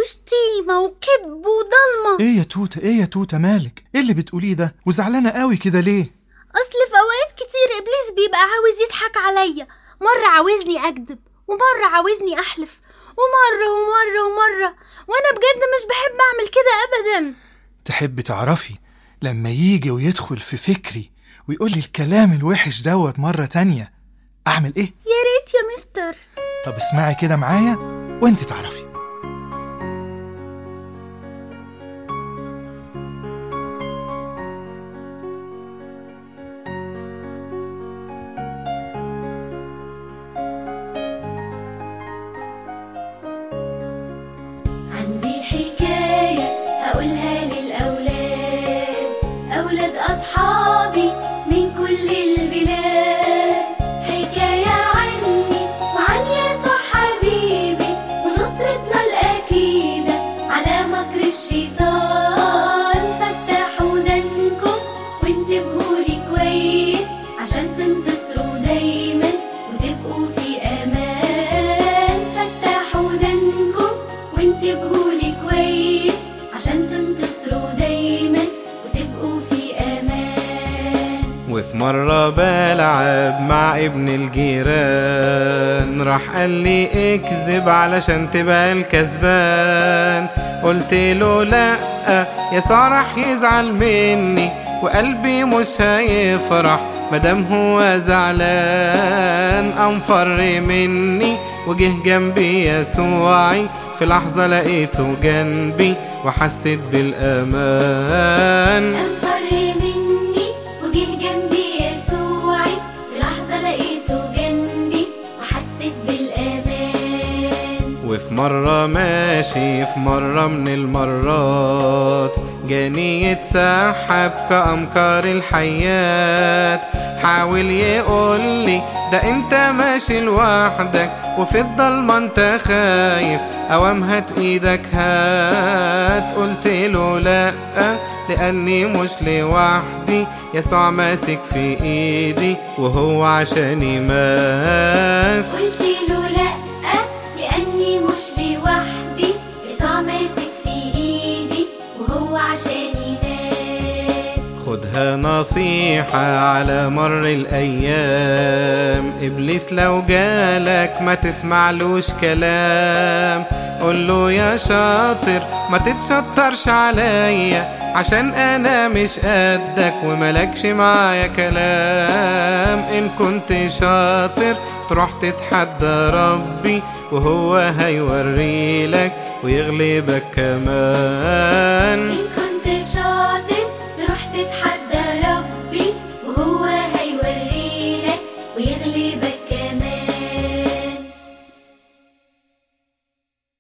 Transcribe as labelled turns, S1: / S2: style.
S1: وشتيمة وكذب وضلمة
S2: ايه يا توتة ايه يا توتة مالك ايه اللي بتقوليه ده وزعلانة قوي كده ليه
S1: أصل في أوقات كتير إبليس بيبقى عاوز يضحك عليا مرة عاوزني أكذب ومرة عاوزني أحلف ومرة ومرة ومرة وأنا بجد مش بحب أعمل كده أبدا
S2: تحب تعرفي لما يجي ويدخل في فكري ويقول لي الكلام الوحش دوت مرة تانية أعمل إيه؟
S1: يا ريت يا مستر
S2: طب اسمعي كده معايا وانت تعرفي
S3: عندي حكاية هقولها للأولاد أولاد أصحابي من كل البلاد حكاية عني وعن يسوع حبيبي ونصرتنا الأكيدة على مكر الشيطان فتحوا ودانكم وانتبهوا لي كويس عشان تنتصروا دايما وتبقوا في أمان فتحوا ودانكم وانتبهوا لي كويس عشان تنتصروا دايما وتبقوا في أمان
S4: وفي مرة بلعب مع ابن الجيران راح قال لي اكذب علشان تبقى الكسبان قلت له لا يسوع راح يزعل مني وقلبي مش هيفرح مادام هو زعلان قام فر مني وجه جنبي يسوعي في لحظة لقيته جنبي وحسيت بالأمان
S3: أنفر مني وجه جنبي يسوعي في لحظة لقيته جنبي وحسيت بالأمان
S4: وفي مرة ماشي في مرة من المرات جاني يتسحب كأمكار الحيات حاول يقولي ده انت ماشي لوحدك وفي الضلمة انت خايف اوام هات ايدك هات قلت له لا لاني مش لوحدي يسوع ماسك في ايدي وهو عشاني مات
S3: قلت له لأ لأني مش لوحدي يسوع ماسك في إيدي وهو عشاني مات
S4: خدها نصيحة على مر الأيام إبليس لو جالك ما تسمعلوش كلام قوله يا شاطر ما تتشطرش عليا عشان أنا مش قدك وملكش معايا كلام إن كنت شاطر تروح تتحدى ربي وهو هيوريلك ويغلبك كمان